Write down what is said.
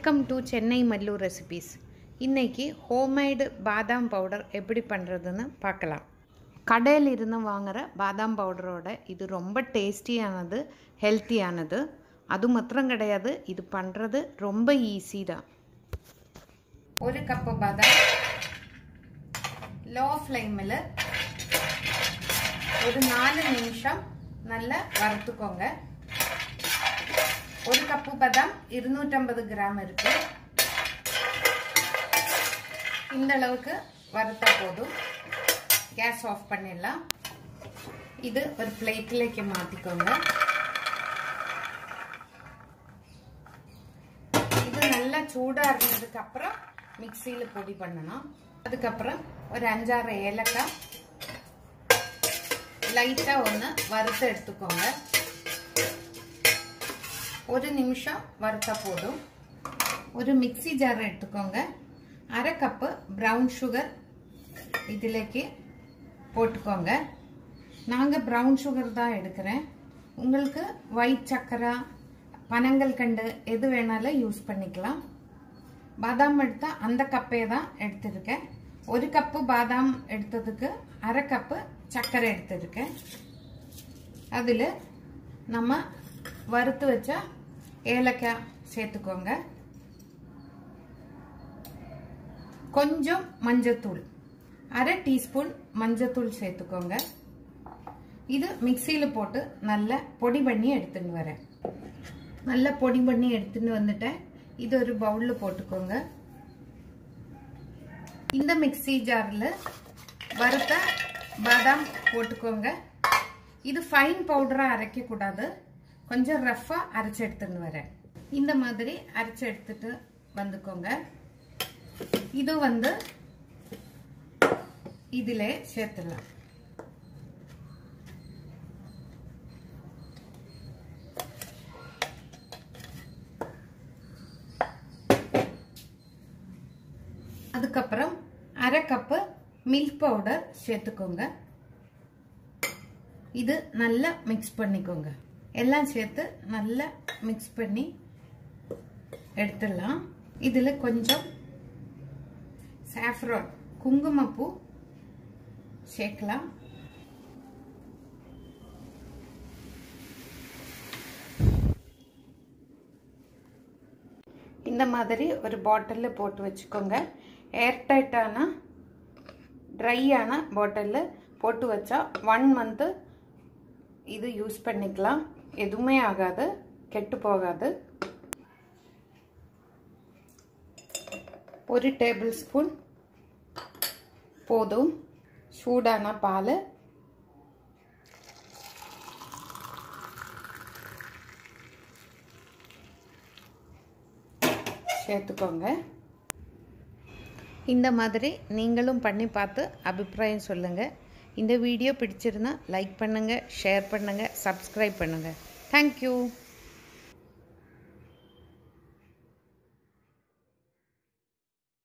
welcome to Chennai Mallur recipes இன்னைக்கு homemade பாதாம் powder எப்படி பண்ணுறதுன்னு பார்க்கலாம் கடையில் இருந்து வாங்குகிற பாதாம் பவுடரோட இது ரொம்ப டேஸ்டியானது ஹெல்த்தியானது அது மாத்திரம் கிடையாது இது பண்ணுறது ரொம்ப ஈஸி தான் ஒரு கப்பு பாதாம் லோ ஃப்ளேமில் ஒரு நாலு நிமிஷம் நல்லா வறுத்துக்கோங்க ஒரு கப்பு பாதாம் இருநூற்றம்பது கிராம் இருக்கு இந்த அளவுக்கு வறுத்தா போதும் கேஸ் ஆஃப் பண்ணிடலாம் இது ஒரு பிளேட்லேக்கு மாற்றிக்கோங்க இது நல்லா சூடாக இருந்ததுக்கு அப்புறம் மிக்சியில் பொடி பண்ணணும் அதுக்கப்புறம் ஒரு அஞ்சாறு ஏலக்காய் லைட்டாக ஒன்று வறுத்து எடுத்துக்கோங்க ஒரு நிமிஷம் வறுத்தா போதும் ஒரு மிக்சி ஜார் எடுத்துக்கோங்க அரை கப்பு ப்ரௌன் சுகர் இதிலேக்கு போட்டுக்கோங்க நாங்கள் ப்ரௌன் சுகர் தான் எடுக்கிறேன் உங்களுக்கு ஒயிட் சக்கரை பனங்கள் கண்டு எது வேணாலும் யூஸ் பண்ணிக்கலாம் பாதாம் எடுத்தால் அந்த கப்பே தான் எடுத்திருக்கேன் ஒரு கப்பு பாதாம் எடுத்ததுக்கு அரை கப்பு சர்க்கரை எடுத்திருக்கேன் அதில் நம்ம வறுத்து வச்ச ஏலக்காய் சேர்த்துக்கோங்க கொஞ்சம் மஞ்சத்தூள் அரை டீஸ்பூன் மஞ்சத்தூள் சேர்த்துக்கோங்க இது மிக்சியில் போட்டு நல்லா பொடி பண்ணி எடுத்துன்னு வரேன் நல்லா பொடி பண்ணி எடுத்துன்னு வந்துட்டேன் இது ஒரு பவுலில் போட்டுக்கோங்க இந்த மிக்சி ஜாரில் வறுத்த பாதாம் போட்டுக்கோங்க இது ஃபைன் பவுடராக அரைக்கக்கூடாது கொஞ்சம் ரஃப்பாக அரைச்சி எடுத்துன்னு வரேன் இந்த மாதிரி அரைச்சி எடுத்துட்டு வந்துக்கோங்க இது வந்து இதில் சேர்த்துடலாம் அதுக்கப்புறம் அரை கப்பு மில்க் பவுடர் சேர்த்துக்கோங்க இது நல்லா மிக்ஸ் பண்ணிக்கோங்க எல்லாம் சேர்த்து நல்லா மிக்ஸ் பண்ணி எடுத்துடலாம் இதில் கொஞ்சம் சாஃப்ரான் குங்குமப்பூ சேர்க்கலாம் இந்த மாதிரி ஒரு பாட்டிலில் போட்டு வச்சுக்கோங்க ஏர்டைட்டான ட்ரையான பாட்டிலில் போட்டு வச்சா ஒன் மந்த்து இது யூஸ் பண்ணிக்கலாம் எதுவுமே ஆகாது கெட்டு போகாது ஒரு டேபிள் ஸ்பூன் போதும் சூடான பால் சேர்த்துக்கோங்க இந்த மாதிரி நீங்களும் பண்ணி பார்த்து அபிப்பிராயம் சொல்லுங்கள் இந்த வீடியோ பிடிச்சிருந்தா லைக் பண்ணுங்கள் ஷேர் பண்ணுங்கள் சப்ஸ்கிரைப் பண்ணுங்கள் தேங்க்யூ